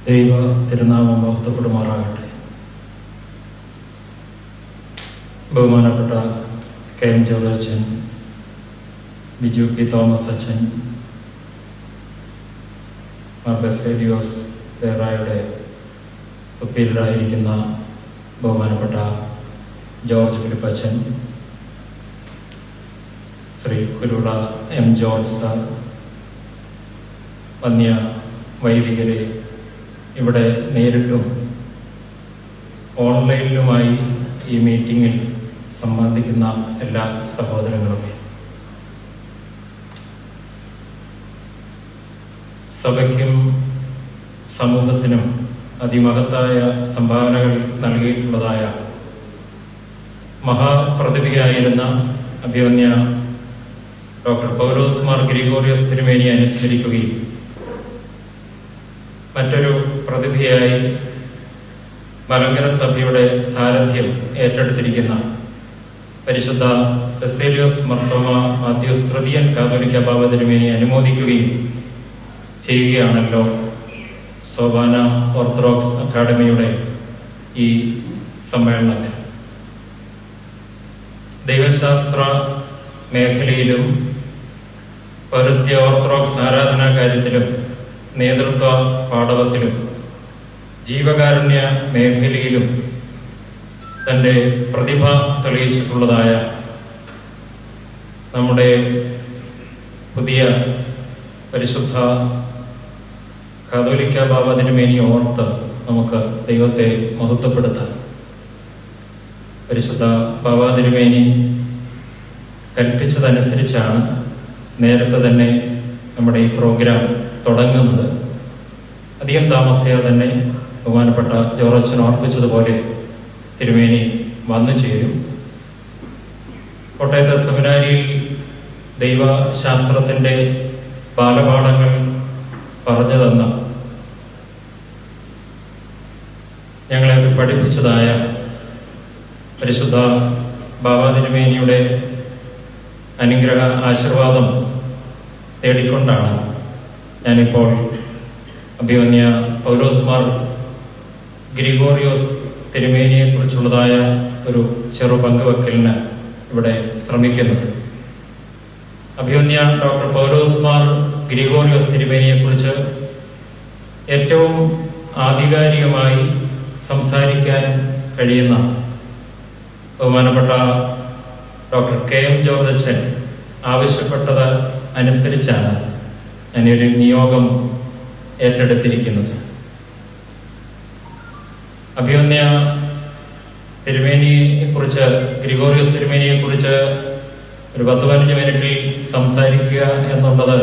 ദൈവ തിരുനാമം മഹത്വപ്പെടുമാറാകട്ടെ ബഹുമാനപ്പെട്ട കെ എം ജോർജ് അച്ഛൻ ബിജു പി തോമസ് അച്ഛൻ മാർ ബെസേലിയോസ് ദേറായുടെ സുപ്പീരിയറായിരിക്കുന്ന ബഹുമാനപ്പെട്ട ജോർജ് ഫിലിപ്പച്ചൻ Shri Kurula M George sir വന്യ വൈദികരെ ഇവിടെ നേരിട്ടും ഓൺലൈനിലുമായി ഈ മീറ്റിങ്ങിൽ സംബന്ധിക്കുന്ന എല്ലാ സഹോദരങ്ങളുമേ സഭയ്ക്കും സമൂഹത്തിനും അതിമഹത്തായ സംഭാവനകൾ നൽകിയിട്ടുള്ളതായ മഹാപ്രതിഭയായിരുന്ന അഭിവന്യ ഡോക്ടർ പൗലോസ് മാർ ഗ്രിഗോറിയോസ് തിരുമേനിയെ അനുസ്മരിക്കുകയും മറ്റൊരു പ്രതിഭയായി മലങ്കര സഭയുടെ സാരഥ്യം ഏറ്റെടുത്തിരിക്കുന്ന പരിശുദ്ധ ബെസേലിയോസ് മർത്തോമ മാത്യൂസ് തൃതീയൻ കാതോലിക്ക ബാബ തിരുമേനിയെ അനുമോദിക്കുകയും ചെയ്യുകയാണല്ലോ സോബാന ഓർത്തഡോക്സ് അക്കാഡമിയുടെ ഈ സമ്മേളനത്തിൽ ദൈവശാസ്ത്ര മേഖലയിലും പൗരസ്ത്യ ഓർത്തഡോക്സ് ആരാധനാ കാര്യത്തിലും നേതൃത്വ പാടവത്തിലും ജീവകാരുണ്യ മേഖലയിലും തൻ്റെ പ്രതിഭ തെളിയിച്ചിട്ടുള്ളതായ നമ്മുടെ പുതിയ പരിശുദ്ധ കാതോലിക്ക ബാബ തിരുമേനി ഓർത്ത് നമുക്ക് ദൈവത്തെ മഹത്വപ്പെടുത്താം പരിശുദ്ധ ബാബ തിരുമേനി കൽപ്പിച്ചതനുസരിച്ചാണ് നേരത്തെ തന്നെ നമ്മുടെ ഈ പ്രോഗ്രാം തുടങ്ങുന്നത് അധികം താമസിയാതെ തന്നെ ബഹുമാനപ്പെട്ട ജോറച്ചൻ ഓർപ്പിച്ചതുപോലെ തിരുമേനി വന്നു ചേരും കോട്ടയത്തെ സെമിനാരിയിൽ ദൈവശാസ്ത്രത്തിൻ്റെ ബാലപാഠങ്ങൾ പറഞ്ഞു തന്ന ഞങ്ങളെ പഠിപ്പിച്ചതായ പരിശുദ്ധ ബാബ തിരുമേനിയുടെ അനുഗ്രഹ ആശീർവാദം തേടിക്കൊണ്ടാണ് ഞാനിപ്പോൾ അഭിമന്യ പൗലോസ്മാർ ഗ്രിഗോറിയോസ് തിരുമേനിയെ കുറിച്ചുള്ളതായ ഒരു ചെറു പങ്കുവെക്കലിന് ഇവിടെ ശ്രമിക്കുന്നത് അഭിമന്യ ഡോക്ടർ പൗലോസ്മാർ ഗ്രിഗോറിയോസ് തിരുമേനിയെ കുറിച്ച് ഏറ്റവും ആധികാരികമായി സംസാരിക്കാൻ കഴിയുന്ന ബഹുമാനപ്പെട്ട ഡോക്ടർ കെ എം ജോർജ് അച്ഛൻ ആവശ്യപ്പെട്ടത് അനുസരിച്ചാണ് ഞാനൊരു നിയോഗം ഏറ്റെടുത്തിരിക്കുന്നത് അഭിമന്യ തിരുമേനിയെ കുറിച്ച് ഗ്രിഗോറിയോസ് തിരുമേനിയെ കുറിച്ച് ഒരു പത്ത് പതിനഞ്ച് മിനിറ്റിൽ സംസാരിക്കുക എന്നുള്ളത്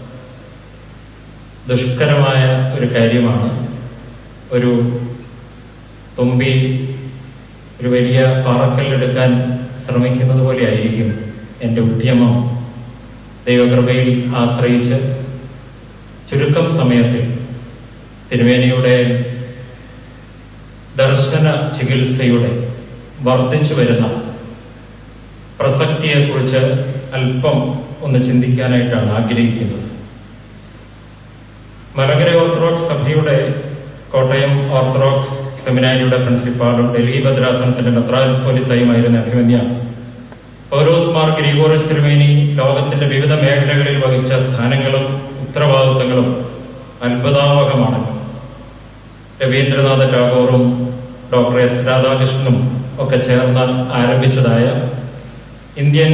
ദുഷ്കരമായ ഒരു കാര്യമാണ് ഒരു തുമ്പി ഒരു വലിയ പാറക്കല്ലെടുക്കാൻ ശ്രമിക്കുന്നത് പോലെ ആയിരിക്കും എൻ്റെ ഉദ്യമം ദൈവകൃപയിൽ ആശ്രയിച്ച് ചുരുക്കം സമയത്തിൽ തിരുമേനിയുടെ ദർശന ചികിത്സയുടെ വർദ്ധിച്ചു വരുന്ന പ്രസക്തിയെക്കുറിച്ച് അല്പം ഒന്ന് ചിന്തിക്കാനായിട്ടാണ് ആഗ്രഹിക്കുന്നത് മലങ്കര ഓർത്തഡോക്സ് സഭയുടെ കോട്ടയം ഓർത്തഡോക്സ് സെമിനാരിയുടെ പ്രിൻസിപ്പാളും ഡൽഹി ഭദ്രാസനത്തിന്റെ മെത്രാപോലിത്തയുമായിരുന്ന അഭിമന്യ പൗരോസ് മാർ ഗ്രിഗോറിയസ് തിരുമേനി ലോകത്തിന്റെ വിവിധ മേഖലകളിൽ വഹിച്ച സ്ഥാനങ്ങളും ഉത്തരവാദിത്തങ്ങളും അത്ഭുതാവഹമാണല്ലോ രവീന്ദ്രനാഥ ടാഗോറും ഡോക്ടർ എസ് രാധാകൃഷ്ണനും ഒക്കെ ചേർന്ന് ആരംഭിച്ചതായ ഇന്ത്യൻ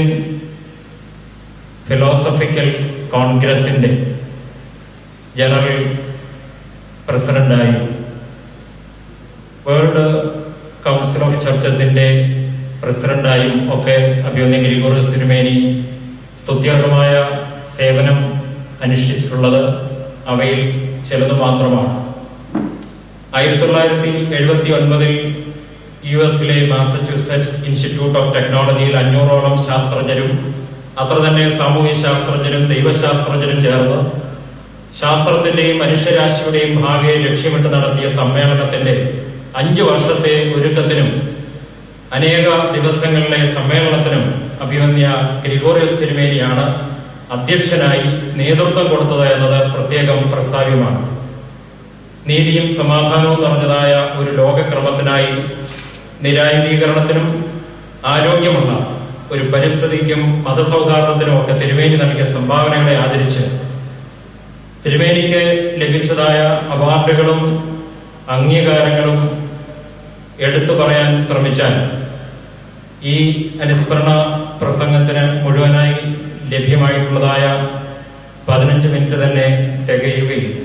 ഫിലോസഫിക്കൽ കോൺഗ്രസിന്റെ ജനറൽ പ്രസിഡന്റായി വേൾഡ് കൗൺസിൽ ഓഫ് ചർച്ചസിന്റെ പ്രസിഡന്റായും ഒക്കെ അഭിമന്യ ഗ്രിഗോറിയസ് തിരുമേനി സ്തുത്യർഹമായ സേവനം അനുഷ്ഠിച്ചിട്ടുള്ളത് അവയിൽ ചിലത് മാത്രമാണ് ആയിരത്തി തൊള്ളായിരത്തി എഴുപത്തി ഒൻപതിൽ യു എസിലെ മാസച്യൂസെറ്റ്സ് ഇൻസ്റ്റിറ്റ്യൂട്ട് ഓഫ് ടെക്നോളജിയിൽ അഞ്ഞൂറോളം ശാസ്ത്രജ്ഞരും അത്ര തന്നെ സാമൂഹ്യ ശാസ്ത്രജ്ഞരും ദൈവശാസ്ത്രജ്ഞരും ചേർന്ന് ശാസ്ത്രത്തിന്റെയും മനുഷ്യരാശിയുടെയും ഭാവിയെ ലക്ഷ്യമിട്ട് നടത്തിയ സമ്മേളനത്തിന്റെ അഞ്ചു വർഷത്തെ ഒരുക്കത്തിനും അനേക ദിവസങ്ങളിലെ സമ്മേളനത്തിനും അഭിമന്യ ഗ്രിഗോറിയസ് തിരുമേനിയാണ് അധ്യക്ഷനായി നേതൃത്വം കൊടുത്തത് എന്നത് പ്രത്യേകം പ്രസ്താവ്യമാണ് നീതിയും സമാധാനവും നിറഞ്ഞതായ ഒരു ലോകക്രമത്തിനായി നിരായുധീകരണത്തിനും ആരോഗ്യമുള്ള ഒരു പരിസ്ഥിതിക്കും മതസൗഹാർദ്ദത്തിനും ഒക്കെ തിരുവേനി നൽകിയ സംഭാവനകളെ ആദരിച്ച് തിരുവേനിക്ക് ലഭിച്ചതായ അവാർഡുകളും അംഗീകാരങ്ങളും എടുത്തു പറയാൻ ശ്രമിച്ചാൽ ഈ അനുസ്മരണ പ്രസംഗത്തിന് മുഴുവനായി ലഭ്യമായിട്ടുള്ളതായ പതിനഞ്ച് മിനിറ്റ് തന്നെ തികയുകയില്ല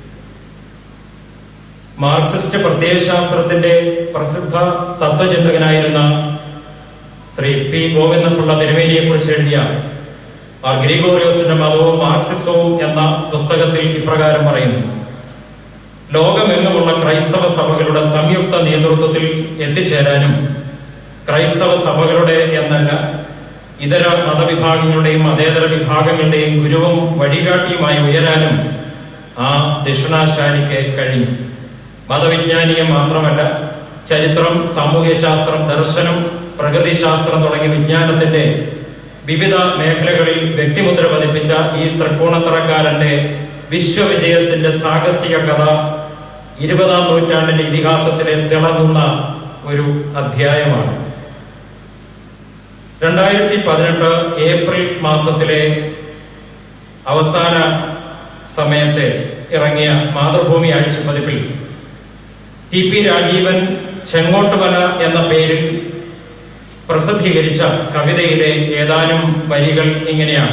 മാർക്സിസ്റ്റ് പ്രത്യയശാസ്ത്രത്തിന്റെ പ്രസിദ്ധ തത്വചിന്തകനായിരുന്ന ശ്രീ പി ഗോവിന്ദപിള്ള തിരുവേലിയെ കുറിച്ച് എഴുതിയ മാർ ഗ്രിഗോറിയോസിന്റെ മതവും മാർക്സിസവും എന്ന പുസ്തകത്തിൽ ഇപ്രകാരം പറയുന്നു ലോകമെങ്ങുമുള്ള ക്രൈസ്തവ സഭകളുടെ സംയുക്ത നേതൃത്വത്തിൽ എത്തിച്ചേരാനും ക്രൈസ്തവ സഭകളുടെ എന്നല്ല ഇതര മതവിഭാഗങ്ങളുടെയും മതേതര വിഭാഗങ്ങളുടെയും ഗുരുവും വഴികാട്ടിയുമായി ഉയരാനും ആ ദിഷണാശാലിക്ക് കഴിഞ്ഞു മതവിജ്ഞാനീയം മാത്രമല്ല ചരിത്രം സാമൂഹ്യശാസ്ത്രം ദർശനം പ്രകൃതിശാസ്ത്രം തുടങ്ങിയ വിജ്ഞാനത്തിന്റെ വിവിധ മേഖലകളിൽ വ്യക്തിമുദ്ര പതിപ്പിച്ച ഈ തൃപ്പൂണിത്തറക്കാരന്റെ വിശ്വവിജയത്തിന്റെ സാഹസിക കഥ ഇരുപതാം നൂറ്റാണ്ടിന്റെ ഇതിഹാസത്തിലെ തിളങ്ങുന്ന ഒരു അധ്യായമാണ് രണ്ടായിരത്തി പതിനെട്ട് ഏപ്രിൽ മാസത്തിലെ അവസാന സമയത്തെ ഇറങ്ങിയ മാതൃഭൂമി ആഴ്ചപ്പതിപ്പിൽ ടി പി രാജീവൻ ചെങ്ങോട്ടുമല എന്ന പേരിൽ പ്രസിദ്ധീകരിച്ച കവിതയിലെ ഏതാനും വരികൾ ഇങ്ങനെയാണ്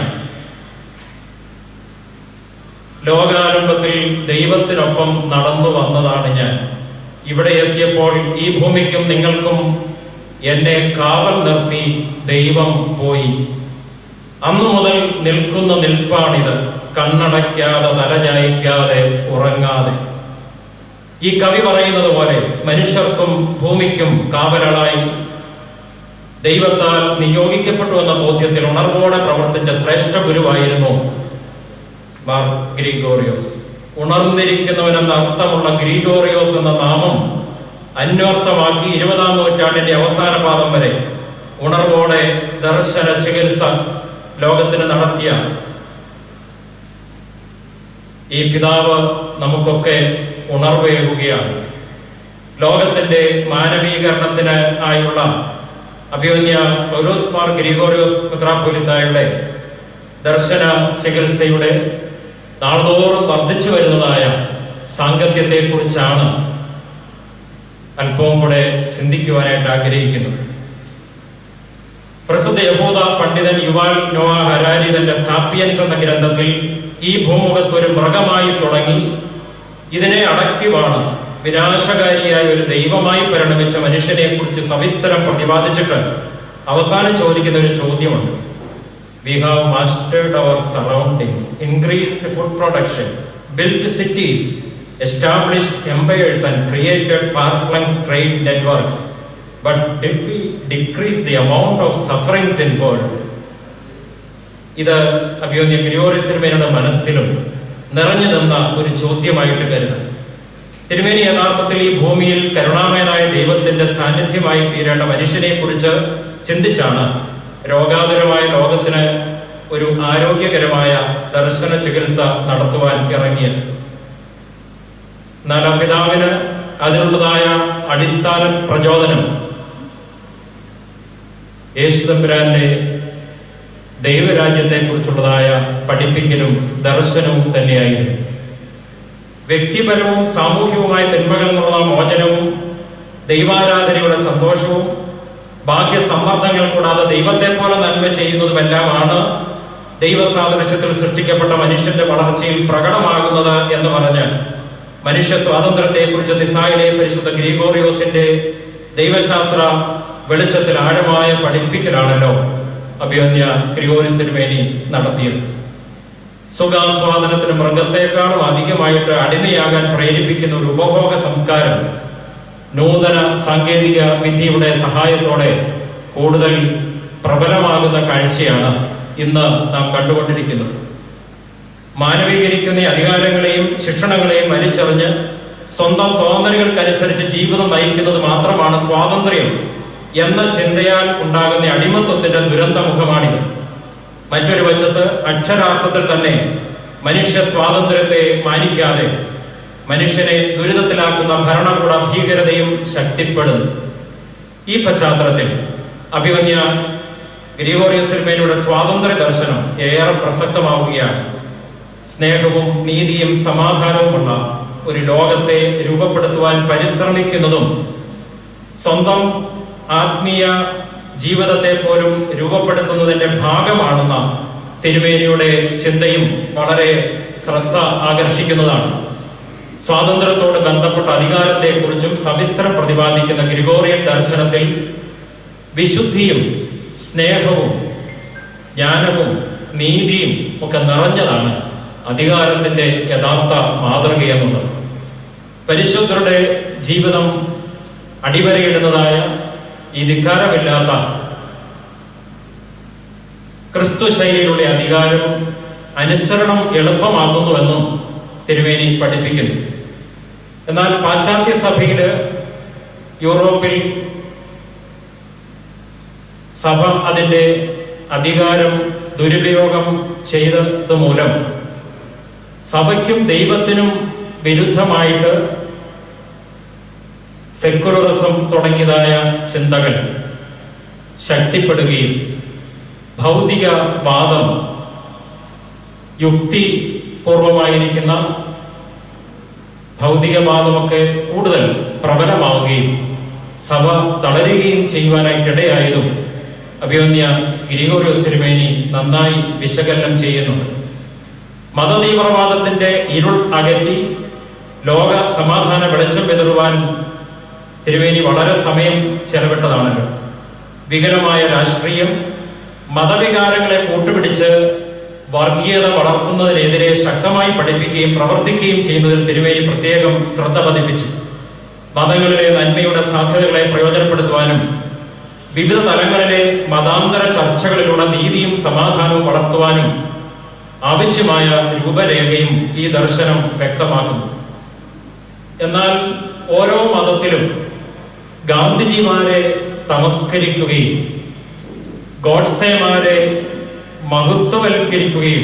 ലോകാരംഭത്തിൽ ദൈവത്തിനൊപ്പം നടന്നു വന്നതാണ് ഞാൻ ഇവിടെ എത്തിയപ്പോൾ ഈ ഭൂമിക്കും നിങ്ങൾക്കും എന്നെ കാവൽ നിർത്തി ദൈവം പോയി അന്നു മുതൽ നിൽക്കുന്ന നിൽപ്പാണിത് കണ്ണടയ്ക്കാതെ തലചായ്ക്കാതെ ഉറങ്ങാതെ ഈ കവി പറയുന്നത് പോലെ മനുഷ്യർക്കും ഭൂമിക്കും കാവലായി ദൈവത്താൽ നിയോഗിക്കപ്പെട്ടു എന്ന ബോധ്യത്തിൽ ഉണർവോടെ പ്രവർത്തിച്ച ശ്രേഷ്ഠ ഗുരുവായിരുന്നു മാർ ഗ്രിഗോറിയോസ് ഉണർന്നിരിക്കുന്നവനെന്ന അർത്ഥമുള്ള ഗ്രിഗോറിയോസ് എന്ന നാമം അന്വർത്ഥമാക്കി ഇരുപതാം നൂറ്റാണ്ടിന്റെ അവസാന പാദം വരെ ഉണർവോടെ ദർശന ചികിത്സ ലോകത്തിന് നടത്തിയ ഈ പിതാവ് നമുക്കൊക്കെ ഉണർവേകുകയാണ് ലോകത്തിന്റെ മാനവീകരണത്തിന് ആയുള്ള അഭിമന്യ പൗലോസ് മാർ ഗ്രിഗോറിയോസ് മെത്രാപ്പൊലിത്തായുടെ ദർശന ചികിത്സയുടെ നാൾതോറും വർദ്ധിച്ചു വരുന്നതായ സാങ്കത്യത്തെ കുറിച്ചാണ് അല്പവും കൂടെ ചിന്തിക്കുവാനായിട്ട് ആഗ്രഹിക്കുന്നത് പ്രസിദ്ധ യഹൂദ പണ്ഡിതൻ യുവാൽ നോവ ഹരാരി തന്റെ സാപ്പിയൻസ് എന്ന ഗ്രന്ഥത്തിൽ ഈ ഭൂമുഖത്ത് ഒരു മൃഗമായി തുടങ്ങി ഇതിനെ അടക്കിവാണ് വിനാശകാരിയായ ഒരു ദൈവമായി പരിണമിച്ച മനുഷ്യനെ കുറിച്ച് സവിസ്തരം പ്രതിപാദിച്ചിട്ട് അവസാനം ചോദിക്കുന്ന ഒരു ചോദ്യമുണ്ട് we have mastered our surroundings increased food production built cities established empires and created far flung trade networks but did we decrease the amount of sufferings in world ഇത് അഭിയോന്യ ഗ്രിയോറിസിനുമേരുടെ മനസ്സിലും നിറഞ്ഞു നിന്ന ഒരു ചോദ്യമായിട്ട് കരുതാം തിരുമേനി യഥാർത്ഥത്തിൽ ഈ ഭൂമിയിൽ കരുണാമയനായ ദൈവത്തിന്റെ സാന്നിധ്യമായി തീരേണ്ട മനുഷ്യനെ കുറിച്ച് ചിന്തിച്ചാണ് രോഗാതുരമായ ലോകത്തിന് ഒരു ആരോഗ്യകരമായ ദർശന ചികിത്സ നടത്തുവാൻ ഇറങ്ങിയത് എന്നാൽ ആ പിതാവിന് അതിനുള്ളതായ അടിസ്ഥാന പ്രചോദനം യേശുദമ്പുരാന്റെ ദൈവരാജ്യത്തെ കുറിച്ചുള്ളതായ പഠിപ്പിക്കലും ദർശനവും തന്നെയായിരുന്നു വ്യക്തിപരവും സാമൂഹികവുമായ തിന്മകളിൽ നിന്നുള്ള മോചനവും ദൈവാരാധനയുടെ സന്തോഷവും ബാഹ്യ സമ്മർദ്ദങ്ങൾ കൂടാതെ ദൈവത്തെ പോലെ നന്മ ചെയ്യുന്നതുമെല്ലാമാണ് ദൈവസാദൃശ്യത്തിൽ സൃഷ്ടിക്കപ്പെട്ട മനുഷ്യന്റെ വളർച്ചയിൽ പ്രകടമാകുന്നത് എന്ന് പറഞ്ഞ് മനുഷ്യ സ്വാതന്ത്ര്യത്തെ കുറിച്ച് നിസായിലെ പരിശുദ്ധ ഗ്രിഗോറിയോസിന്റെ ദൈവശാസ്ത്ര വെളിച്ചത്തിൽ ആഴമായ പഠിപ്പിക്കലാണല്ലോ അഭിയന്യ ഗ്രിഗോറിയസ് തിരുമേനി നടത്തിയത് സുഖാസ്വാദനത്തിന് മൃഗത്തെക്കാളും അധികമായിട്ട് അടിമയാകാൻ പ്രേരിപ്പിക്കുന്ന ഒരു ഉപഭോഗ സംസ്കാരം നൂതന സാങ്കേതിക വിദ്യയുടെ സഹായത്തോടെ കൂടുതൽ പ്രബലമാകുന്ന കാഴ്ചയാണ് ഇന്ന് നാം കണ്ടുകൊണ്ടിരിക്കുന്നത് മാനവീകരിക്കുന്ന ഈ അധികാരങ്ങളെയും ശിക്ഷണങ്ങളെയും വലിച്ചെറിഞ്ഞ് സ്വന്തം തോന്നലുകൾക്കനുസരിച്ച് ജീവിതം നയിക്കുന്നത് മാത്രമാണ് സ്വാതന്ത്ര്യം എന്ന ചിന്തയാൽ ഉണ്ടാകുന്ന അടിമത്വത്തിന്റെ ദുരന്ത മുഖമാണിത് മറ്റൊരു വശത്ത് അക്ഷരാർത്ഥത്തിൽ തന്നെ മനുഷ്യ സ്വാതന്ത്ര്യത്തെ മാനിക്കാതെ മനുഷ്യനെ ദുരിതത്തിലാക്കുന്ന ഭരണകൂട ഭീകരതയും ശക്തിപ്പെടുന്നു ഈ പശ്ചാത്തലത്തിൽ അഭിമന്യ ഗ്രിഗോറിയസ് തിരുമേനിയുടെ സ്വാതന്ത്ര്യ ദർശനം ഏറെ പ്രസക്തമാവുകയാണ് സ്നേഹവും നീതിയും സമാധാനവുമുള്ള ഒരു ലോകത്തെ രൂപപ്പെടുത്തുവാൻ പരിശ്രമിക്കുന്നതും സ്വന്തം ആത്മീയ ജീവിതത്തെ പോലും രൂപപ്പെടുത്തുന്നതിന്റെ ഭാഗമാണെന്ന തിരുമേനിയുടെ ചിന്തയും വളരെ ശ്രദ്ധ ആകർഷിക്കുന്നതാണ് സ്വാതന്ത്ര്യത്തോട് ബന്ധപ്പെട്ട അധികാരത്തെക്കുറിച്ചും സവിസ്തരം പ്രതിപാദിക്കുന്ന ഗ്രിഗോറിയൻ ദർശനത്തിൽ വിശുദ്ധിയും സ്നേഹവും ജ്ഞാനവും നീതിയും ഒക്കെ നിറഞ്ഞതാണ് അധികാരത്തിന്റെ യഥാർത്ഥ മാതൃകയെന്നുള്ളത് പരിശുദ്ധരുടെ ജീവിതം അടിവരയിടുന്നതായ ഈ ധിക്കാരമില്ലാത്ത ക്രിസ്തു ശൈലിയിലുള്ള അധികാരം അനുസരണം എളുപ്പമാക്കുന്നുവെന്നും തിരുവേനി പഠിപ്പിക്കുന്നു എന്നാൽ പാശ്ചാത്യ സഭയില് യൂറോപ്പിൽ സഭ അതിൻ്റെ അധികാരം ദുരുപയോഗം ചെയ്തത് മൂലം സഭയ്ക്കും ദൈവത്തിനും വിരുദ്ധമായിട്ട് സെക്കുലറിസം തുടങ്ങിയതായ ചിന്തകൾ ശക്തിപ്പെടുകയും ഭൗതികവാദം യുക്തിപൂർവമായിരിക്കുന്ന ഭൗതികവാദമൊക്കെ കൂടുതൽ പ്രബലമാവുകയും സഭ തളരുകയും ചെയ്യുവാനായിട്ടിടയായതും അഭിമന്യ ഗ്രിഗോറിയോസ് തിരുമേനി നന്നായി വിശകലനം ചെയ്യുന്നുണ്ട് മതതീവ്രവാദത്തിന്റെ ഇരുൾ അകറ്റി ലോക സമാധാന വെളിച്ചം വിതറുവാൻ തിരുമേനി വളരെ സമയം ചെലവിട്ടതാണല്ലോ വികലമായ രാഷ്ട്രീയം മതവികാരങ്ങളെ കൂട്ടുപിടിച്ച് വർഗീയത വളർത്തുന്നതിനെതിരെ ശക്തമായി പഠിപ്പിക്കുകയും പ്രവർത്തിക്കുകയും ചെയ്യുന്നതിൽ തിരുമേനി പ്രത്യേകം ശ്രദ്ധ പതിപ്പിച്ചു മതങ്ങളിലെ നന്മയുടെ സാധ്യതകളെ പ്രയോജനപ്പെടുത്തുവാനും വിവിധ തലങ്ങളിലെ മതാന്തര ചർച്ചകളിലൂടെ നീതിയും സമാധാനവും വളർത്തുവാനും ആവശ്യമായ രൂപരേഖയും ഈ ദർശനം വ്യക്തമാക്കുന്നു എന്നാൽ ഓരോ മതത്തിലും ഗാന്ധിജിമാരെ തമസ്കരിക്കുകയും ഗോഡ്സേമാരെ മഹത്വവൽക്കരിക്കുകയും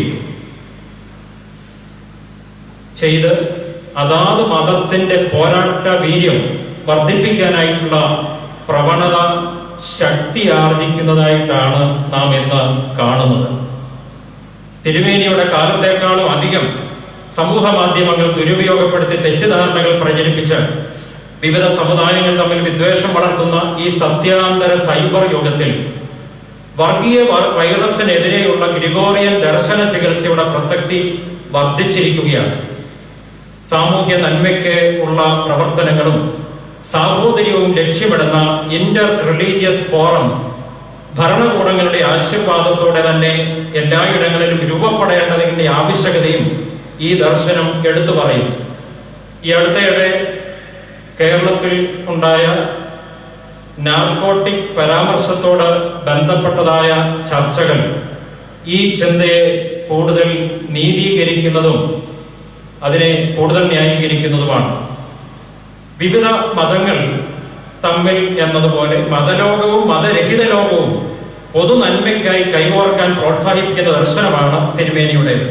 ചെയ്ത് അതാത് മതത്തിന്റെ പോരാട്ട വീര്യം വർദ്ധിപ്പിക്കാനായിട്ടുള്ള പ്രവണത ശക്തി ആർജിക്കുന്നതായിട്ടാണ് നാം ഇന്ന് കാണുന്നത് തിരുമേനിയുടെ കാലത്തെക്കാളും അധികം സമൂഹ മാധ്യമങ്ങൾ ദുരുപയോഗപ്പെടുത്തി തെറ്റിദ്ധാരണകൾ പ്രചരിപ്പിച്ച് വിവിധ സമുദായങ്ങൾ തമ്മിൽ വിദ്വേഷം വളർത്തുന്ന ഈ സത്യാന്തര സൈബർ യുഗത്തിൽ വർഗീയ വ- വൈറസിനെതിരെയുള്ള ഗ്രിഗോറിയൻ ദർശന ചികിത്സയുടെ പ്രസക്തി വർദ്ധിച്ചിരിക്കുകയാണ് സാമൂഹ്യ നന്മയ്ക്ക് ഉള്ള പ്രവർത്തനങ്ങളും സാഹോദര്യവും ലക്ഷ്യമിടുന്ന ഇന്റർ റിലീജിയസ് ഫോറംസ് ഭരണകൂടങ്ങളുടെ ആശീർവാദത്തോടെ തന്നെ എല്ലായിടങ്ങളിലും രൂപപ്പെടേണ്ടതിന്റെ ആവശ്യകതയും ഈ ദർശനം എടുത്തു പറയും ഈ അടുത്തയിടെ കേരളത്തിൽ ഉണ്ടായ നാർക്കോട്ടിക് പരാമർശത്തോട് ബന്ധപ്പെട്ടതായ ചർച്ചകൾ ഈ ചിന്തയെ കൂടുതൽ നീതീകരിക്കുന്നതും അതിനെ കൂടുതൽ ന്യായീകരിക്കുന്നതുമാണ് വിവിധ മതങ്ങൾ തമ്മിൽ എന്നതുപോലെ മതലോകവും മതരഹിത ലോകവും പൊതു നന്മയ്ക്കായി കൈകോർക്കാൻ പ്രോത്സാഹിപ്പിക്കുന്ന ദർശനമാണ് തിരുമേനിയുടേത്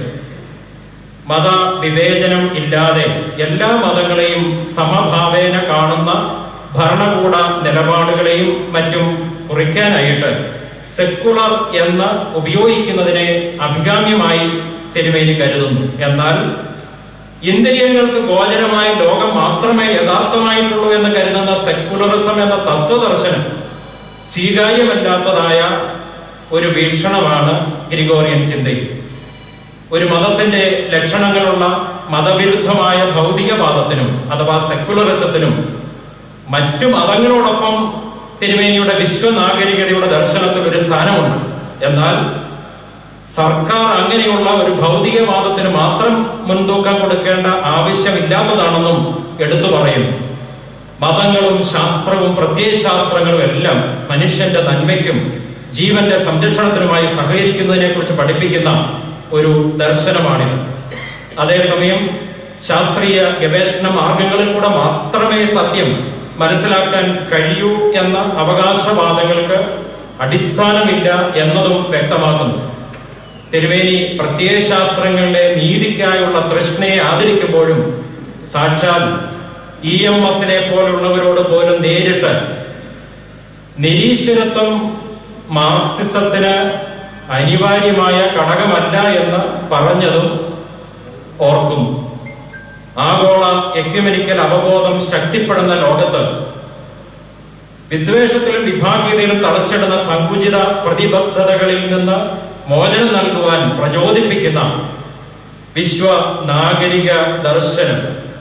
മത വിവേചനം ഇല്ലാതെ എല്ലാ മതങ്ങളെയും സമഭാവേന കാണുന്ന ഭരണകൂട നിലപാടുകളെയും മറ്റും കുറിക്കാനായിട്ട് സെക്കുലർ എന്ന് ഉപയോഗിക്കുന്നതിനെ അഭികാമ്യമായി തിരുമേനി കരുതുന്നു എന്നാൽ ഇന്ദ്രിയങ്ങൾക്ക് ഗോചരമായ ലോകം മാത്രമേ യഥാർത്ഥമായിട്ടുള്ളൂ എന്ന് കരുതുന്ന സെക്കുലറിസം എന്ന തത്വദർശനം സ്വീകാര്യമല്ലാത്തതായ ഒരു വീക്ഷണമാണ് ഗ്രിഗോറിയൻ ചിന്തയിൽ ഒരു മതത്തിന്റെ ലക്ഷണങ്ങളുള്ള മതവിരുദ്ധമായ ഭൗതികവാദത്തിനും അഥവാ സെക്കുലറിസത്തിനും മറ്റു മതങ്ങളോടൊപ്പം തിരുമേനിയുടെ വിശ്വനാഗരികതയുടെ ദർശനത്തിൽ ഒരു സ്ഥാനമുണ്ട് എന്നാൽ സർക്കാർ അങ്ങനെയുള്ള ഒരു ഭൗതികവാദത്തിന് മാത്രം മുൻതൂക്കം കൊടുക്കേണ്ട ആവശ്യമില്ലാത്തതാണെന്നും എടുത്തു പറയുന്നു മതങ്ങളും ശാസ്ത്രവും പ്രത്യയശാസ്ത്രങ്ങളും എല്ലാം മനുഷ്യന്റെ നന്മയ്ക്കും ജീവന്റെ സംരക്ഷണത്തിനുമായി സഹകരിക്കുന്നതിനെ കുറിച്ച് പഠിപ്പിക്കുന്ന ഒരു ദർശനമാണിത് അതേസമയം ശാസ്ത്രീയ ഗവേഷണ മാർഗങ്ങളിൽ കൂടെ മാത്രമേ സത്യം മനസ്സിലാക്കാൻ കഴിയൂ എന്ന അവകാശവാദങ്ങൾക്ക് അടിസ്ഥാനമില്ല എന്നതും വ്യക്തമാക്കുന്നു തിരുവേനി പ്രത്യയശാസ്ത്രങ്ങളിലെ നീതിക്കായുള്ള തൃഷ്ണയെ ആദരിക്കുമ്പോഴും സാക്ഷാൽ ഇ എം എസിനെ പോലുള്ളവരോട് പോലും നേരിട്ട് നിരീശ്വരത്വം മാർക്സിസത്തിന് അനിവാര്യമായ ഘടകമല്ല എന്ന് പറഞ്ഞതും ഓർക്കുന്നു ആഗോള എക്യുമെനിക്കൽ അവബോധം ശക്തിപ്പെടുന്ന ലോകത്ത് വിദ്വേഷത്തിലും വിഭാഗീയതയിലും തളച്ചിടുന്ന സങ്കുചിത പ്രതിബദ്ധതകളിൽ നിന്ന് മോചനം നൽകുവാൻ പ്രചോദിപ്പിക്കുന്ന വിശ്വ നാഗരിക ദർശനം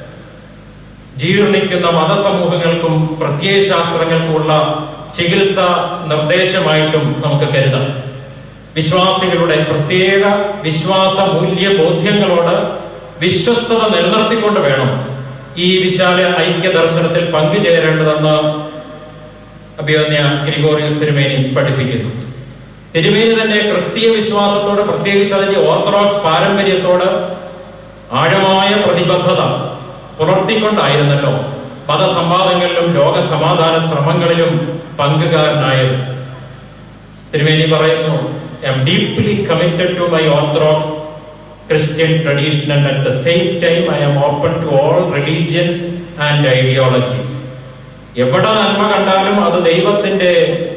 ജീർണിക്കുന്ന മതസമൂഹങ്ങൾക്കും പ്രത്യയശാസ്ത്രങ്ങൾക്കുമുള്ള ചികിത്സ നിർദ്ദേശമായിട്ടും നമുക്ക് കരുതാം വിശ്വാസികളുടെ പ്രത്യേക വിശ്വാസ മൂല്യ ബോധ്യങ്ങളോട് വിശ്വസ്തത നിലനിർത്തിക്കൊണ്ട് വേണം ഈ വിശാല ഐക്യ ദർശനത്തിൽ പങ്കുചേരേണ്ടതെന്ന് അഭിയോന്യ ഗ്രിഗോറിയസ് തിരുമേനി പഠിപ്പിക്കുന്നു തിരുമേനി തന്നെ ക്രിസ്തീയ വിശ്വാസത്തോട് പ്രത്യേകിച്ച് അതിന്റെ ഓർത്തഡോക്സ് പാരമ്പര്യത്തോട് ആഴമായ പ്രതിബദ്ധത പുലർത്തിക്കൊണ്ടായിരുന്നല്ലോ മതസംവാദങ്ങളിലും ലോക സമാധാന ശ്രമങ്ങളിലും പങ്കുകാരനായത് തിരുമേനി പറയുന്നു I am deeply committed to my Orthodox Christian tradition and at the same time I am open to all religions and ideologies എവിടെ നന്മ കണ്ടാലും അത് ദൈവത്തിന്റെ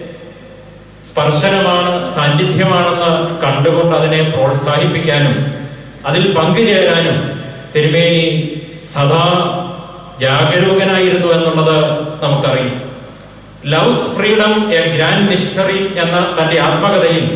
സ്പർശനമാണ് സാന്നിധ്യമാണെന്ന് കണ്ടുകൊണ്ട് അതിനെ പ്രോത്സാഹിപ്പിക്കാനും അതിൽ പങ്കുചേരാനും തിരുമേനി സദാ ജാഗരൂകനായിരുന്നു എന്നുള്ളത് നമുക്കറിയാം love's freedom a grand mystery എന്ന തന്റെ ആത്മകഥയിൽ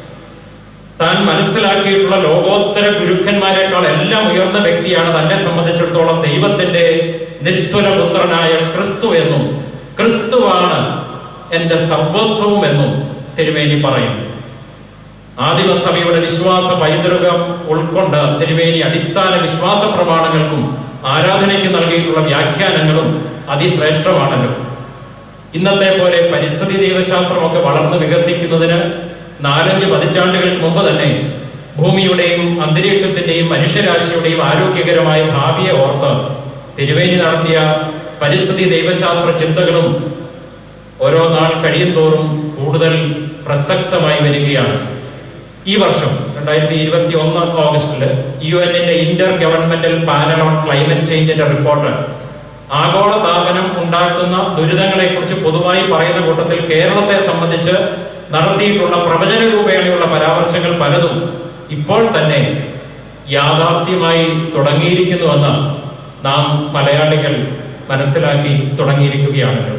താൻ മനസ്സിലാക്കിയിട്ടുള്ള ലോകോത്തര ഗുരുക്കന്മാരെക്കാൾ എല്ലാം ഉയർന്ന വ്യക്തിയാണ് തന്നെ സംബന്ധിച്ചിടത്തോളം ദൈവത്തിന്റെ നിസ്തുല പുത്രനായ ക്രിസ്തു എന്നും ക്രിസ്തുവാണ് എന്റെ സർവസ്വവും എന്നും തിരുമേനി പറയുന്നു ആദിമസഭയുടെ വിശ്വാസ പൈതൃകം ഉൾക്കൊണ്ട് തിരുമേനി അടിസ്ഥാന വിശ്വാസ പ്രമാണങ്ങൾക്കും ആരാധനയ്ക്ക് നൽകിയിട്ടുള്ള വ്യാഖ്യാനങ്ങളും അതിശ്രേഷ്ഠമാണല്ലോ ഇന്നത്തെ പോലെ പരിസ്ഥിതി ദൈവശാസ്ത്രമൊക്കെ വളർന്ന് വികസിക്കുന്നതിന് നാലഞ്ച് പതിറ്റാണ്ടുകൾക്ക് മുമ്പ് തന്നെ ഭൂമിയുടെയും അന്തരീക്ഷത്തിന്റെയും മനുഷ്യരാശിയുടെയും ആരോഗ്യകരമായ ഭാവിയെ ഓർത്ത് തിരുവേനി നടത്തിയ പരിസ്ഥിതി ദൈവശാസ്ത്ര ചിന്തകളും ഓരോ നാൾ കഴിയും തോറും കൂടുതൽ പ്രസക്തമായി വരികയാണ് ഈ വർഷം രണ്ടായിരത്തി ഇരുപത്തി ഒന്ന് ഓഗസ്റ്റില് യു എന്നിന്റെ intergovernmental panel on climate ചേഞ്ചിന്റെ റിപ്പോർട്ട് ആഗോള താപനം ഉണ്ടാക്കുന്ന ദുരിതങ്ങളെ കുറിച്ച് പൊതുവായി പറയുന്ന കൂട്ടത്തിൽ കേരളത്തെ സംബന്ധിച്ച് നടത്തിയിട്ടുള്ള പ്രവചന രൂപേണയുള്ള പരാമർശങ്ങൾ പലതും ഇപ്പോൾ തന്നെ യാഥാർത്ഥ്യമായി തുടങ്ങിയിരിക്കുന്നുവെന്ന് നാം മലയാളികൾ മനസ്സിലാക്കി തുടങ്ങിയിരിക്കുകയാണല്ലോ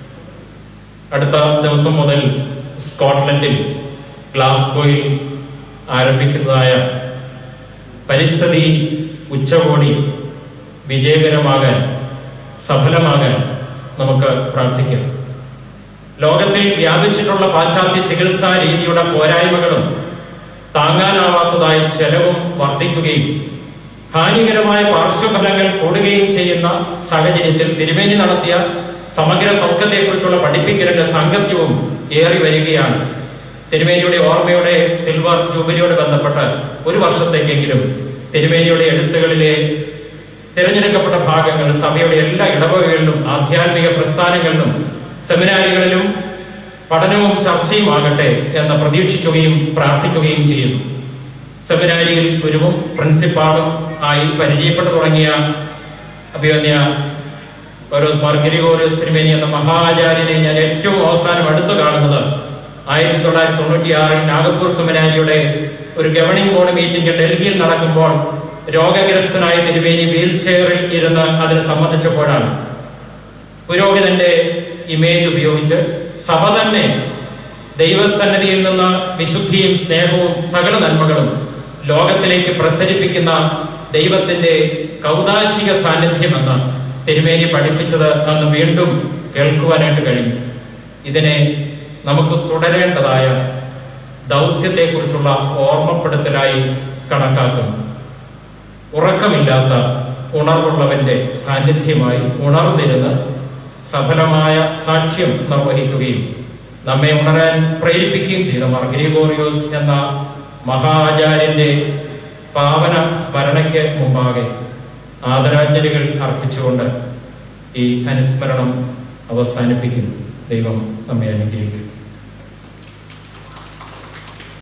അടുത്ത ദിവസം മുതൽ സ്കോട്ട്ലൻഡിൽ ഗ്ലാസ്ഗോയിൽ ആരംഭിക്കുന്നതായ പരിസ്ഥിതി ഉച്ചകോടി വിജയകരമാകാൻ സഫലമാകാൻ നമുക്ക് പ്രാർത്ഥിക്കാം ലോകത്തിൽ വ്യാപിച്ചിട്ടുള്ള പാശ്ചാത്യ ചികിത്സാ രീതിയുടെ പോരായ്മകളും താങ്ങാനാവാത്തതായ ചെലവും വർദ്ധിക്കുകയും ഹാനികരമായ പാർശ്വഫലങ്ങൾ കൂടുകയും ചെയ്യുന്ന സാഹചര്യത്തിൽ തിരുമേനി നടത്തിയ സമഗ്ര സൗഖ്യത്തെക്കുറിച്ചുള്ള പഠിപ്പിക്കലിന്റെ സാങ്കത്യവും ഏറി വരികയാണ് തിരുമേനിയുടെ ഓർമ്മയുടെ സിൽവർ ജൂബിലിയോട് ബന്ധപ്പെട്ട് ഒരു വർഷത്തേക്കെങ്കിലും തിരുമേനിയുടെ എഴുത്തുകളിലെ തിരഞ്ഞെടുക്കപ്പെട്ട ഭാഗങ്ങൾ സഭയുടെ എല്ലാ ഇടവകകളിലും ആധ്യാത്മിക പ്രസ്ഥാനങ്ങളിലും സെമിനാരികളിലും പഠനവും ചർച്ചയും ആകട്ടെ എന്ന് പ്രതീക്ഷിക്കുകയും പ്രാർത്ഥിക്കുകയും ചെയ്യുന്നു സെമിനാരിയിൽ ഗുരുവും പ്രിൻസിപ്പാളും ആയി പരിചയപ്പെട്ടു തുടങ്ങിയ അഭിമന്യ ഓരോസ് മാർഗരിഗോറിയോസ് തിരുമേനി എന്ന മഹാചാര്യനെ ഞാൻ ഏറ്റവും അവസാനം അടുത്ത് കാണുന്നത് ആയിരത്തി തൊള്ളായിരത്തി തൊണ്ണൂറ്റി ആറിൽ നാഗപ്പൂർ സെമിനാരിയുടെ ഒരു ഗവർണിംഗ് ബോർഡ് മീറ്റിംഗ് ഡൽഹിയിൽ നടക്കുമ്പോൾ രോഗഗ്രസ്തനായ തിരുമേനി വീൽ ചെയറിൽ ഇരുന്ന് അതിനെ സംബന്ധിച്ചപ്പോഴാണ് പുരോഹിതന്റെ ഇമേജ് ഉപയോഗിച്ച് സഭ തന്നെ ദൈവസന്നിധിയിൽ നിന്ന് വിശുദ്ധിയും സ്നേഹവും സകല നന്മകളും ലോകത്തിലേക്ക് പ്രസരിപ്പിക്കുന്ന ദൈവത്തിന്റെ കൗതാശിക സാന്നിധ്യമെന്ന് തിരുമേനി പഠിപ്പിച്ചത് അന്ന് വീണ്ടും കേൾക്കുവാനായിട്ട് കഴിഞ്ഞു ഇതിനെ നമുക്ക് തുടരേണ്ടതായ ദൗത്യത്തെക്കുറിച്ചുള്ള ഓർമ്മപ്പെടുത്തലായി കണക്കാക്കുന്നു ഉറക്കമില്ലാത്ത ഉണർവുള്ളവന്റെ സാന്നിധ്യമായി ഉണർന്നിരുന്ന് സഫലമായ സാക്ഷ്യം നിർവഹിക്കുകയും നമ്മെ ഉണരാൻ പ്രേരിപ്പിക്കുകയും ചെയ്ത മർഗ്രിഗോറിയോസ് എന്ന മഹാചാര്യന്റെ പാവന സ്മരണയ്ക്ക് മുമ്പാകെ ആദരാഞ്ജലികൾ അർപ്പിച്ചുകൊണ്ട് ഈ അനുസ്മരണം അവസാനിപ്പിക്കുന്നു ദൈവം നമ്മെ അനുഗ്രഹിക്കും